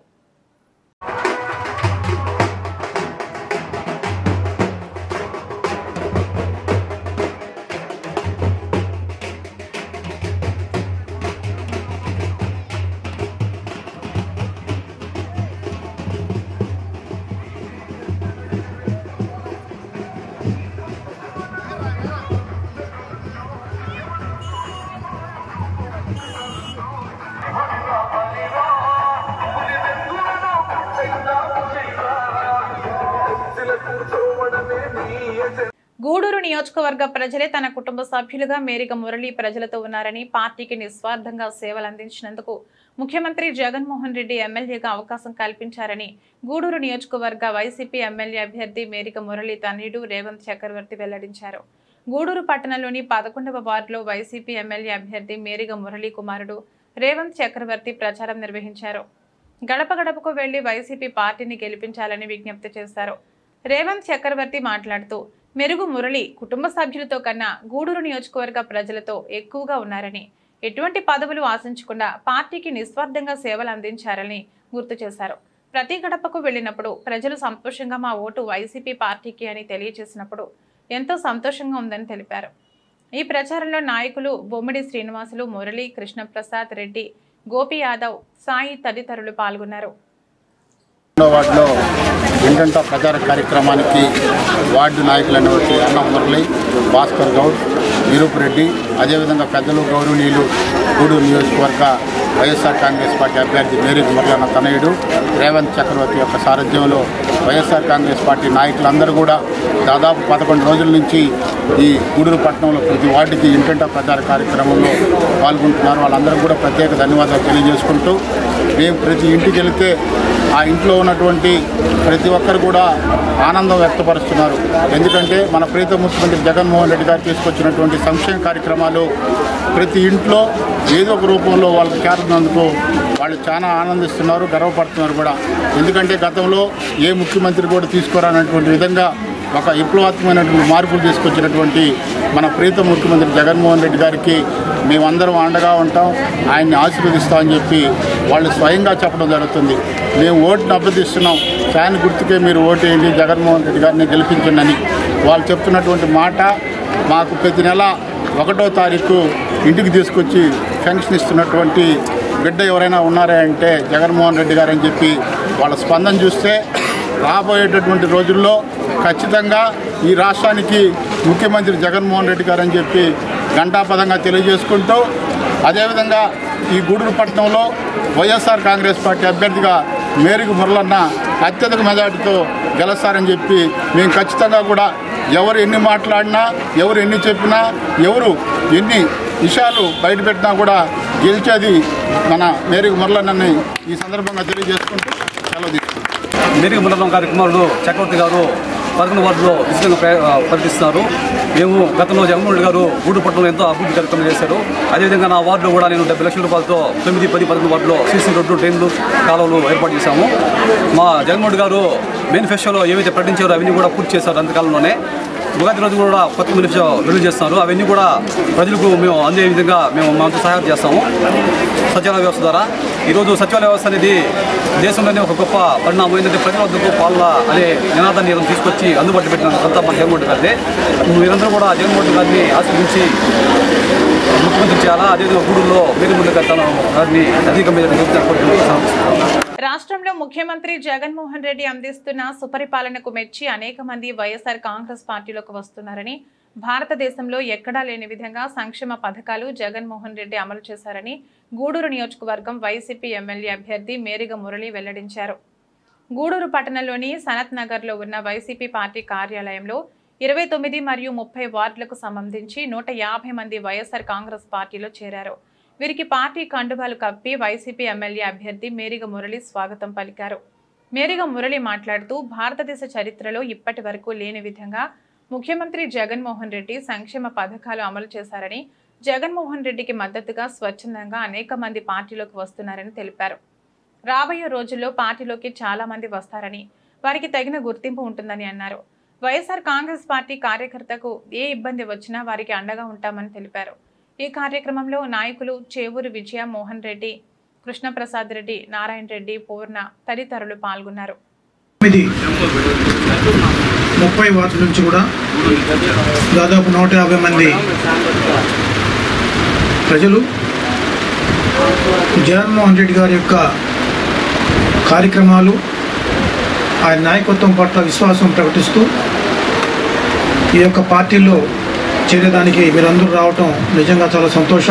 గూడూరు నియోజకవర్గ ప్రజలే తన కుటుంబ సభ్యులుగా మేరిక మురళి ప్రజలతో ఉన్నారని పార్టీకి నిస్వార్థంగా సేవలు అందించినందుకు ముఖ్యమంత్రి జగన్మోహన్ రెడ్డి ఎమ్మెల్యేగా అవకాశం కల్పించారని గూడూరు నియోజకవర్గ వైసీపీ ఎమ్మెల్యే అభ్యర్థి మేరిక మురళి తనయుడు రేవంత్ చక్రవర్తి వెల్లడించారు గూడూరు పట్టణంలోని పదకొండవ వార్డులో వైసీపీ ఎమ్మెల్యే అభ్యర్థి మేరిగ మురళి కుమారుడు రేవంత్ చక్రవర్తి ప్రచారం నిర్వహించారు గడప గడపకు వెళ్లి వైసీపీ పార్టీని గెలిపించాలని విజ్ఞప్తి చేశారు రేవంత్ చక్రవర్తి మాట్లాడుతూ మెరుగు మురళి కుటుంబ సభ్యులతో కన్నా గూడూరు నియోజకవర్గ ప్రజలతో ఎక్కువగా ఉన్నారని ఎటువంటి పదవులు ఆశించకుండా పార్టీకి నిస్వార్థంగా సేవలు అందించారని గుర్తు చేశారు ప్రతి గడపకు వెళ్ళినప్పుడు ప్రజలు సంతోషంగా మా ఓటు వైసీపీ పార్టీకి అని తెలియజేసినప్పుడు ఎంతో సంతోషంగా ఉందని తెలిపారు ఈ ప్రచారంలో నాయకులు బొమ్మిడి శ్రీనివాసులు మురళి కృష్ణప్రసాద్ రెడ్డి గోపి యాదవ్ సాయి తదితరులు పాల్గొన్నారు రెండో వార్డులో ఇంటంట ప్రచార కార్యక్రమానికి వార్డు నాయకులైనటువంటి అన్న మురళి భాస్కర్ గౌడ్ నిరూప్ రెడ్డి అదేవిధంగా పెద్దలు గౌరవనీయులు గూడూరు నియోజకవర్గ వైఎస్ఆర్ కాంగ్రెస్ పార్టీ అభ్యర్థి మేరీ మురళన్న తనయుడు రేవంత్ చక్రవర్తి యొక్క సారథ్యంలో వైఎస్ఆర్ కాంగ్రెస్ పార్టీ నాయకులందరూ కూడా దాదాపు పదకొండు రోజుల నుంచి ఈ గూడూరు పట్టణంలో ప్రతి వార్డుకి ఇంటింటా ప్రచార కార్యక్రమంలో పాల్గొంటున్నారు వాళ్ళందరూ కూడా ప్రత్యేక ధన్యవాదాలు తెలియజేసుకుంటూ మేము ప్రతి ఇంటికి వెళితే ఆ ఇంట్లో ఉన్నటువంటి ప్రతి ఒక్కరు కూడా ఆనందం వ్యక్తపరుస్తున్నారు ఎందుకంటే మన ప్రీత ముఖ్యమంత్రి జగన్మోహన్ రెడ్డి గారు తీసుకొచ్చినటువంటి సంక్షేమ కార్యక్రమాలు ప్రతి ఇంట్లో ఏదో ఒక రూపంలో వాళ్ళకి చేరుతున్నందుకు వాళ్ళు చాలా ఆనందిస్తున్నారు గర్వపడుతున్నారు కూడా ఎందుకంటే గతంలో ఏ ముఖ్యమంత్రి కూడా తీసుకురానటువంటి విధంగా ఒక విప్లవాత్మకమైనటువంటి మార్పులు తీసుకొచ్చినటువంటి మన ప్రీత ముఖ్యమంత్రి జగన్మోహన్ రెడ్డి గారికి మేమందరం అండగా ఉంటాం ఆయన్ని ఆశీర్వదిస్తామని చెప్పి వాళ్ళు స్వయంగా చెప్పడం జరుగుతుంది మేము ఓటును అభ్యర్థిస్తున్నాం ఫ్యాన్ గుర్తుకే మీరు ఓటు వేయండి జగన్మోహన్ రెడ్డి గారిని గెలిపించండి అని వాళ్ళు చెప్తున్నటువంటి మాట మాకు ప్రతి నెల ఒకటో తారీఖు ఇంటికి తీసుకొచ్చి పెన్షన్ ఇస్తున్నటువంటి బిడ్డ ఎవరైనా ఉన్నారా అంటే జగన్మోహన్ రెడ్డి గారు అని చెప్పి వాళ్ళ స్పందన చూస్తే రాబోయేటటువంటి రోజుల్లో ఖచ్చితంగా ఈ రాష్ట్రానికి ముఖ్యమంత్రి జగన్మోహన్ రెడ్డి గారు అని చెప్పి ఘంటాపదంగా తెలియజేసుకుంటూ అదేవిధంగా ఈ గూడూరు పట్టణంలో వైఎస్ఆర్ కాంగ్రెస్ పార్టీ అభ్యర్థిగా మేరకు మురళన్న అత్యధిక మెజార్టీతో గెలుస్తారని చెప్పి మేము ఖచ్చితంగా కూడా ఎవరు ఎన్ని మాట్లాడినా ఎవరు ఎన్ని చెప్పినా ఎవరు ఎన్ని విషయాలు బయటపెట్టినా కూడా గెలిచేది మన మేరకు మురళన్నని ఈ సందర్భంగా తెలియజేసుకుంటూ సెలవు తీసుకుంటాం మెరుగు మండలం కార్యక్రమాలు చక్రవర్తి గారు పదకొండు వార్డులో విస్తృతంగా ప్ర- ఆ, పర్యటిస్తున్నారు మేము గతంలో జగన్మోహన్ రెడ్డి గారు గూడు పట్టణంలో ఎంతో అభివృద్ధి కార్యక్రమం చేశారు అదేవిధంగా నా వార్డులో కూడా నేను డెబ్బై లక్షల రూపాయలతో తొమ్మిది పది పదకొండు వార్డులో సీసీ రోడ్లు ట్రైన్లు కాలువలు ఏర్పాటు చేశాము మా జగన్మోహన్ రెడ్డి గారు మేనిఫెస్టోలో ఏవైతే ప్రకటించారో అవన్నీ కూడా పూర్తి చేశారు అంతకాలంలోనే ఉగాది రోజు కూడా కొత్త మేనిఫెస్టో రిలీజ్ చేస్తున్నారు అవన్నీ కూడా ప్రజలకు మేము అందే విధంగా మేము మనతో సహాయం చేస్తాము సచివాలయ వ్యవస్థ ద్వారా ఈరోజు సచివాలయ వ్యవస్థ అనేది దేశంలోనే ఒక గొప్ప పరిణామం ఏంటంటే ప్రజల వద్దకు పాలన అనే నినాదాన్ని ఈరోజు తీసుకొచ్చి అందుబాటులో పెట్టిన అంతా మన జగన్మోహన్ రెడ్డి గారిదే మీరందరూ కూడా జగన్మోహన్ రెడ్డి గారిని ఆశ్రయించి ముఖ్యమంత్రి చేయాలా అదేవిధంగా గూడూరులో మేలుముందు కట్టాలను గారిని అధిక మీద రాష్ట్రంలో ముఖ్యమంత్రి జగన్మోహన్ రెడ్డి అందిస్తున్న సుపరిపాలనకు మెచ్చి అనేక మంది వైఎస్ఆర్ కాంగ్రెస్ పార్టీలోకి వస్తున్నారని భారతదేశంలో ఎక్కడా లేని విధంగా సంక్షేమ పథకాలు జగన్మోహన్ రెడ్డి అమలు చేశారని గూడూరు నియోజకవర్గం వైసీపీ ఎమ్మెల్యే అభ్యర్థి మేరిగ మురళి వెల్లడించారు గూడూరు పట్టణంలోని సనత్ నగర్లో ఉన్న వైసీపీ పార్టీ కార్యాలయంలో ఇరవై తొమ్మిది మరియు ముప్పై వార్డులకు సంబంధించి నూట యాభై మంది వైఎస్ఆర్ కాంగ్రెస్ పార్టీలో చేరారు వీరికి పార్టీ కండువాలు కప్పి వైసీపీ ఎమ్మెల్యే అభ్యర్థి మేరిగ మురళి స్వాగతం పలికారు మేరిగ మురళి మాట్లాడుతూ భారతదేశ చరిత్రలో ఇప్పటి వరకు లేని విధంగా ముఖ్యమంత్రి జగన్మోహన్ రెడ్డి సంక్షేమ పథకాలు అమలు చేశారని జగన్మోహన్ రెడ్డికి మద్దతుగా స్వచ్ఛందంగా అనేక మంది పార్టీలోకి వస్తున్నారని తెలిపారు రాబోయే రోజుల్లో పార్టీలోకి చాలా మంది వస్తారని వారికి తగిన గుర్తింపు ఉంటుందని అన్నారు వైఎస్ఆర్ కాంగ్రెస్ పార్టీ కార్యకర్తకు ఏ ఇబ్బంది వచ్చినా వారికి అండగా ఉంటామని తెలిపారు ఈ కార్యక్రమంలో నాయకులు చేవూరు విజయ మోహన్ రెడ్డి కృష్ణప్రసాద్ రెడ్డి నారాయణ రెడ్డి పూర్ణ తదితరులు పాల్గొన్నారు తొమ్మిది ముప్పై వార్డు నుంచి కూడా దాదాపు నూట యాభై మంది ప్రజలు జగన్మోహన్ రెడ్డి గారి యొక్క కార్యక్రమాలు ఆయన నాయకత్వం పట్ల విశ్వాసం ప్రకటిస్తూ ఈ యొక్క పార్టీలో చేరేదానికి మీరందరూ రావటం నిజంగా చాలా సంతోషం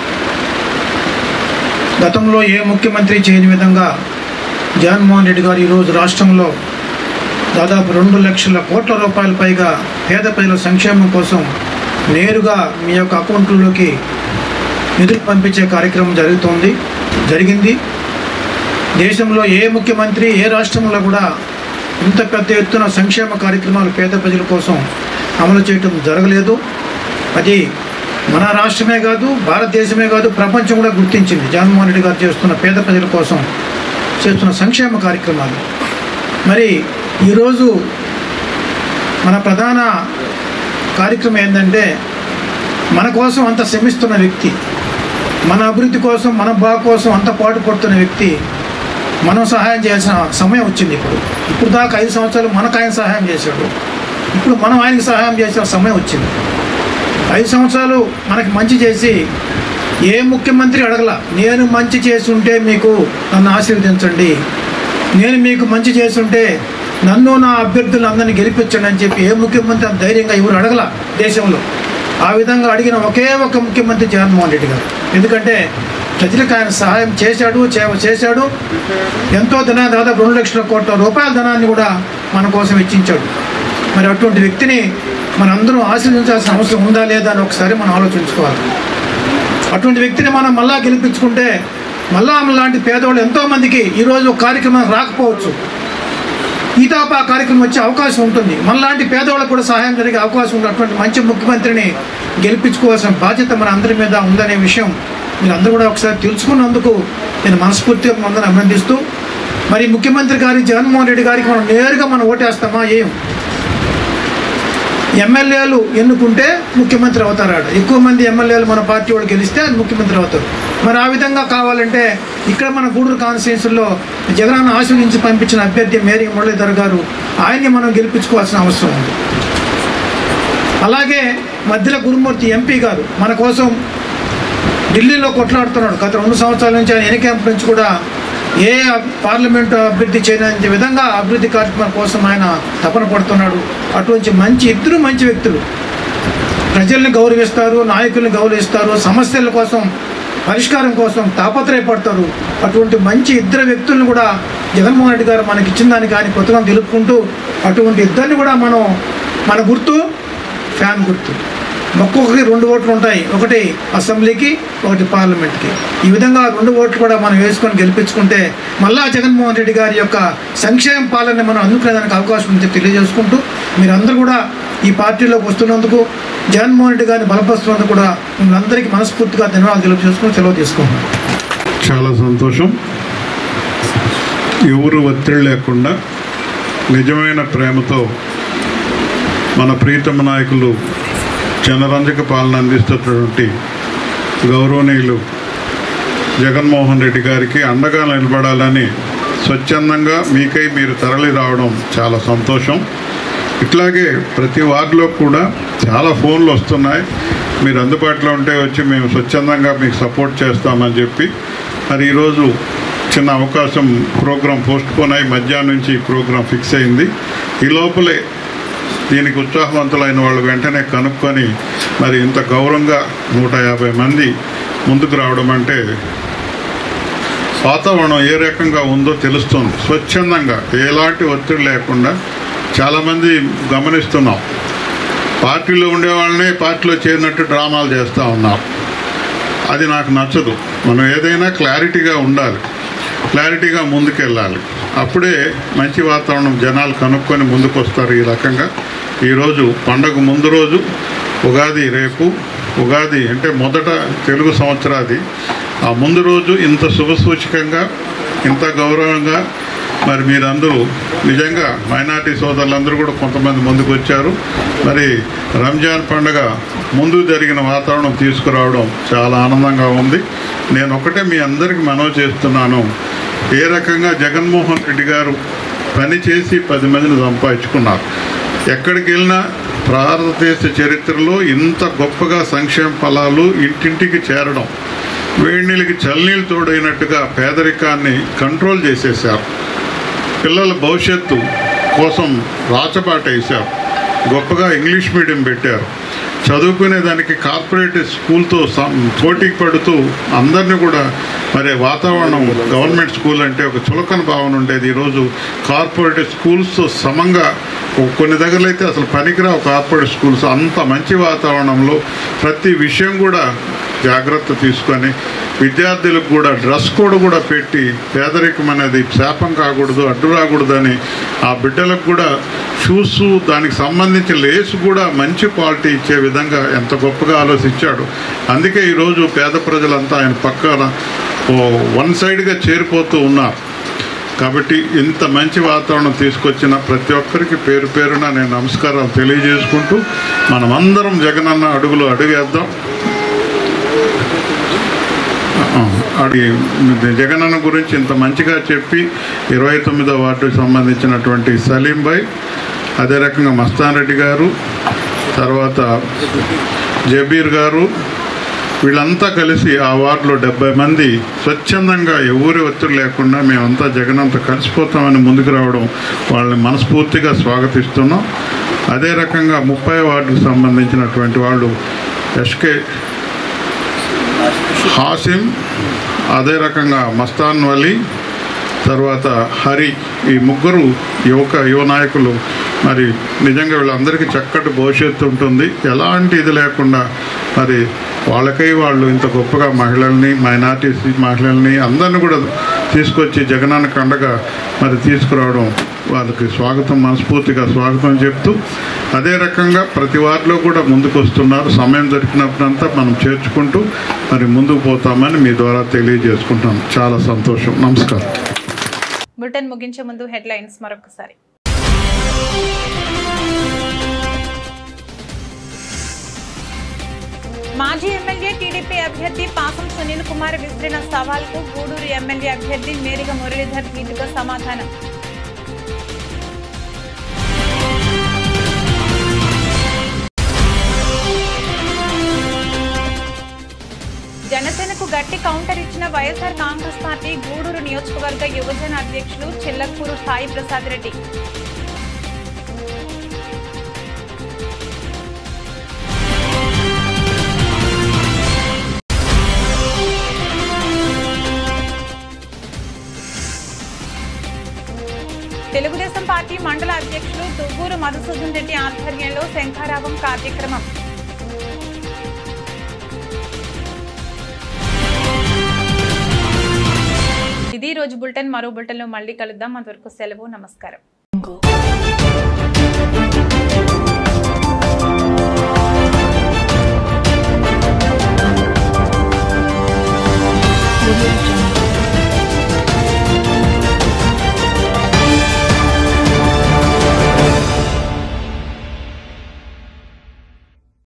గతంలో ఏ ముఖ్యమంత్రి చేయని విధంగా జగన్మోహన్ రెడ్డి గారు ఈరోజు రాష్ట్రంలో దాదాపు రెండు లక్షల కోట్ల రూపాయల పైగా పేద ప్రజల సంక్షేమం కోసం నేరుగా మీ యొక్క అకౌంట్లలోకి నిధులు పంపించే కార్యక్రమం జరుగుతోంది జరిగింది దేశంలో ఏ ముఖ్యమంత్రి ఏ రాష్ట్రంలో కూడా ఇంత పెద్ద ఎత్తున సంక్షేమ కార్యక్రమాలు పేద ప్రజల కోసం అమలు చేయటం జరగలేదు అది మన రాష్ట్రమే కాదు భారతదేశమే కాదు ప్రపంచం కూడా గుర్తించింది జగన్మోహన్ రెడ్డి గారు చేస్తున్న పేద ప్రజల కోసం చేస్తున్న సంక్షేమ కార్యక్రమాలు మరి ఈరోజు మన ప్రధాన కార్యక్రమం ఏంటంటే మన కోసం అంత శ్రమిస్తున్న వ్యక్తి మన అభివృద్ధి కోసం మన బాగు కోసం అంత పాటు పడుతున్న వ్యక్తి మనం సహాయం చేయాల్సిన సమయం వచ్చింది ఇప్పుడు ఇప్పుడు దాకా ఐదు సంవత్సరాలు మనకు ఆయన సహాయం చేశాడు ఇప్పుడు మనం ఆయనకి సహాయం చేసిన సమయం వచ్చింది ఐదు సంవత్సరాలు మనకి మంచి చేసి ఏ ముఖ్యమంత్రి అడగల నేను మంచి చేసి ఉంటే మీకు నన్ను ఆశీర్వదించండి నేను మీకు మంచి చేసి ఉంటే నన్ను నా అభ్యర్థులను అందరినీ గెలిపించండి అని చెప్పి ఏ ముఖ్యమంత్రి అంత ధైర్యంగా ఎవరు అడగల దేశంలో ఆ విధంగా అడిగిన ఒకే ఒక ముఖ్యమంత్రి జగన్మోహన్ రెడ్డి గారు ఎందుకంటే ప్రజలకు ఆయన సహాయం చేశాడు చేవ చేశాడు ఎంతో ధన దాదాపు రెండు లక్షల కోట్ల రూపాయల ధనాన్ని కూడా మన కోసం వెచ్చించాడు మరి అటువంటి వ్యక్తిని మనందరం ఆశీర్వదించాల్సిన అవసరం ఉందా లేదా అని ఒకసారి మనం ఆలోచించుకోవాలి అటువంటి వ్యక్తిని మనం మళ్ళా గెలిపించుకుంటే మళ్ళా లాంటి పేదవాళ్ళు ఎంతోమందికి ఈరోజు ఒక కార్యక్రమం రాకపోవచ్చు ఈ తప్ప ఆ కార్యక్రమం వచ్చే అవకాశం ఉంటుంది మనలాంటి పేదవాళ్ళకు కూడా సహాయం జరిగే అవకాశం ఉంది అటువంటి మంచి ముఖ్యమంత్రిని గెలిపించుకోవాల్సిన బాధ్యత మన అందరి మీద ఉందనే విషయం మీరు అందరూ కూడా ఒకసారి తెలుసుకున్నందుకు నేను మనస్ఫూర్తిగా మందని అభినందిస్తూ మరి ముఖ్యమంత్రి గారి జగన్మోహన్ రెడ్డి గారికి మనం నేరుగా మనం ఓటేస్తామా ఏం ఎమ్మెల్యేలు ఎన్నుకుంటే ముఖ్యమంత్రి అవుతారాడు ఎక్కువ మంది ఎమ్మెల్యేలు మన పార్టీ వాళ్ళు గెలిస్తే ఆయన ముఖ్యమంత్రి అవుతారు మరి ఆ విధంగా కావాలంటే ఇక్కడ మన గూడూరు కాన్స్టిట్యూన్సీలో జగనన్న ఆశీర్వించి పంపించిన అభ్యర్థి మేరీ మురళీధర్ గారు ఆయన్ని మనం గెలిపించుకోవాల్సిన అవసరం ఉంది అలాగే మధ్యలో గురుమూర్తి ఎంపీ గారు మన కోసం ఢిల్లీలో కొట్లాడుతున్నాడు గత రెండు సంవత్సరాల నుంచి ఆయన ఎన్నికల నుంచి కూడా ఏ పార్లమెంటు అభివృద్ధి చేయని విధంగా అభివృద్ధి కార్యక్రమాల కోసం ఆయన తపన పడుతున్నాడు అటువంటి మంచి ఇద్దరు మంచి వ్యక్తులు ప్రజల్ని గౌరవిస్తారు నాయకుల్ని గౌరవిస్తారు సమస్యల కోసం పరిష్కారం కోసం తాపత్రయపడతారు అటువంటి మంచి ఇద్దరు వ్యక్తులను కూడా జగన్మోహన్ రెడ్డి గారు మనకి ఇచ్చిన దానికి ఆయన కొత్తగా తెలుపుకుంటూ అటువంటి ఇద్దరిని కూడా మనం మన గుర్తు ఫ్యాన్ గుర్తు ఒక్కొక్కరికి రెండు ఓట్లు ఉంటాయి ఒకటి అసెంబ్లీకి ఒకటి పార్లమెంట్కి ఈ విధంగా రెండు ఓట్లు కూడా మనం వేసుకొని గెలిపించుకుంటే మళ్ళా జగన్మోహన్ రెడ్డి గారి యొక్క సంక్షేమ పాలన మనం అందుకునేదానికి అవకాశం ఉంది తెలియజేసుకుంటూ మీరందరూ కూడా ఈ పార్టీలోకి వస్తున్నందుకు జగన్మోహన్ రెడ్డి గారిని బలపరుస్తున్నందుకు కూడా మిమ్మల్ని అందరికీ మనస్ఫూర్తిగా ధన్యవాదాలు తెలియజేసుకుని సెలవు తీసుకుంటున్నాను చాలా సంతోషం ఎవరు ఒత్తిడి లేకుండా నిజమైన ప్రేమతో మన ప్రీతమ నాయకులు జనరంజక పాలన అందిస్తున్నటువంటి గౌరవనీయులు జగన్మోహన్ రెడ్డి గారికి అండగా నిలబడాలని స్వచ్ఛందంగా మీకై మీరు తరలి రావడం చాలా సంతోషం ఇట్లాగే ప్రతి వార్డులో కూడా చాలా ఫోన్లు వస్తున్నాయి మీరు అందుబాటులో ఉంటే వచ్చి మేము స్వచ్ఛందంగా మీకు సపోర్ట్ చేస్తామని చెప్పి మరి ఈరోజు చిన్న అవకాశం ప్రోగ్రాం పోస్ట్ పోన్ అయి మధ్యాహ్నం నుంచి ఈ ప్రోగ్రాం ఫిక్స్ అయింది ఈ లోపలే దీనికి ఉత్సాహవంతులైన వాళ్ళు వెంటనే కనుక్కొని మరి ఇంత గౌరవంగా నూట యాభై మంది ముందుకు రావడం అంటే వాతావరణం ఏ రకంగా ఉందో తెలుస్తుంది స్వచ్ఛందంగా ఎలాంటి ఒత్తిడి లేకుండా చాలామంది గమనిస్తున్నాం పార్టీలో ఉండే వాళ్ళనే పార్టీలో చేరినట్టు డ్రామాలు చేస్తూ ఉన్నాం అది నాకు నచ్చదు మనం ఏదైనా క్లారిటీగా ఉండాలి క్లారిటీగా ముందుకెళ్ళాలి అప్పుడే మంచి వాతావరణం జనాలు కనుక్కొని ముందుకు వస్తారు ఈ రకంగా ఈరోజు పండగ ముందు రోజు ఉగాది రేపు ఉగాది అంటే మొదట తెలుగు సంవత్సరాది ఆ ముందు రోజు ఇంత శుభసూచకంగా ఇంత గౌరవంగా మరి మీరందరూ నిజంగా మైనార్టీ సోదరులందరూ కూడా కొంతమంది ముందుకు వచ్చారు మరి రంజాన్ పండుగ ముందు జరిగిన వాతావరణం తీసుకురావడం చాలా ఆనందంగా ఉంది నేను ఒకటే మీ అందరికీ మనవి చేస్తున్నాను ఏ రకంగా జగన్మోహన్ రెడ్డి గారు పని చేసి పది మందిని సంపాదించుకున్నారు ఎక్కడికి వెళ్ళినా భారతదేశ చరిత్రలో ఇంత గొప్పగా సంక్షేమ ఫలాలు ఇంటింటికి చేరడం వేడి నీళ్ళకి చల్లనీళ్ళు తోడైనట్టుగా పేదరికాన్ని కంట్రోల్ చేసేసారు పిల్లల భవిష్యత్తు కోసం రాచబాట వేశారు గొప్పగా ఇంగ్లీష్ మీడియం పెట్టారు చదువుకునే దానికి కార్పొరేట్ స్కూల్తో సం- పోటీకి పడుతూ అందరినీ కూడా మరి వాతావరణం గవర్నమెంట్ స్కూల్ అంటే ఒక చులకన భావన ఉండేది ఈరోజు కార్పొరేట్ స్కూల్స్తో సమంగా కొ- కొన్ని దగ్గరలో అయితే అసలు పనికిరావు కార్పొరేట్ స్కూల్స్ అంత మంచి వాతావరణంలో ప్రతి విషయం కూడా జాగ్రత్త తీసుకొని విద్యార్థులకు కూడా డ్రెస్ కోడ్ కూడా పెట్టి పేదరికం అనేది శాపం కాకూడదు అడ్డు రాకూడదని ఆ బిడ్డలకు కూడా షూస్ దానికి సంబంధించిన లేస్ కూడా మంచి క్వాలిటీ ఇచ్చే విధంగా ఎంత గొప్పగా ఆలోచించాడు అందుకే ఈరోజు పేద ప్రజలంతా ఆయన పక్కన ఓ వన్ సైడ్గా చేరిపోతూ ఉన్నారు కాబట్టి ఇంత మంచి వాతావరణం తీసుకొచ్చిన ప్రతి ఒక్కరికి పేరు పేరున నేను నమస్కారాలు తెలియజేసుకుంటూ మనమందరం జగనన్న అడుగులు అడుగేద్దాం ఆ, అది జగనన్న గురించి ఇంత మంచిగా చెప్పి ఇరవై తొమ్మిదో వార్డుకు సంబంధించినటువంటి సలీం భాయ్ అదే రకంగా మస్తాన్ రెడ్డి గారు తర్వాత జబీర్ గారు వీళ్ళంతా కలిసి ఆ వార్డులో డెబ్బై మంది స్వచ్ఛందంగా ఎవరి ఒత్తిడి లేకుండా మేమంతా జగనంతా కలిసిపోతామని ముందుకు రావడం వాళ్ళని మనస్ఫూర్తిగా స్వాగతిస్తున్నాం అదే రకంగా ముప్పై వార్డుకు సంబంధించినటువంటి వాళ్ళు ఎస్కే హాసిం అదే రకంగా మస్తాన్ వలీ తర్వాత హరి ఈ ముగ్గురు యువక యువ నాయకులు మరి నిజంగా వీళ్ళందరికీ చక్కటి భవిష్యత్తు ఉంటుంది ఎలాంటి ఇది లేకుండా మరి వాళ్ళకై వాళ్ళు ఇంత గొప్పగా మహిళల్ని మైనార్టీస్ మహిళల్ని అందరిని కూడా తీసుకొచ్చి జగనాన్న కండగా మరి తీసుకురావడం వాళ్ళకి స్వాగతం మనస్ఫూర్తిగా స్వాగతం చెప్తూ అదే రకంగా ప్రతి వారిలో కూడా ముందుకు వస్తున్నారు సమయం దొరికినప్పుడంతా మనం చేర్చుకుంటూ మరి ముందుకు పోతామని మీ ద్వారా తెలియజేసుకుంటాం చాలా సంతోషం నమస్కారం బులెటిన్ ముగించే ముందు హెడ్లైన్స్ మరొకసారి మాజీ ఎమ్మెల్యే టీడీపీ అభ్యర్థి పాసం సునీల్ కుమార్ విసిరిన సవాల్కు గూడూరు ఎమ్మెల్యే అభ్యర్థి మేరిగ మురళీధర్ ధీటుగా సమాధానం జనసేనకు గట్టి కౌంటర్ ఇచ్చిన వైఎస్ఆర్ కాంగ్రెస్ పార్టీ గూడూరు నియోజకవర్గ యువజన అధ్యక్షులు చిల్లకూరు సాయి ప్రసాద్ రెడ్డి తెలుగుదేశం పార్టీ మండల అధ్యక్షులు దువ్వూరు మధుసూదన్ రెడ్డి ఆధ్వర్యంలో శంఖారావం కార్యక్రమం ఇది ఈ రోజు బులెటిన్ మరో బులెటిన్లో మళ్ళీ కలుద్దాం అంతవరకు సెలవు నమస్కారం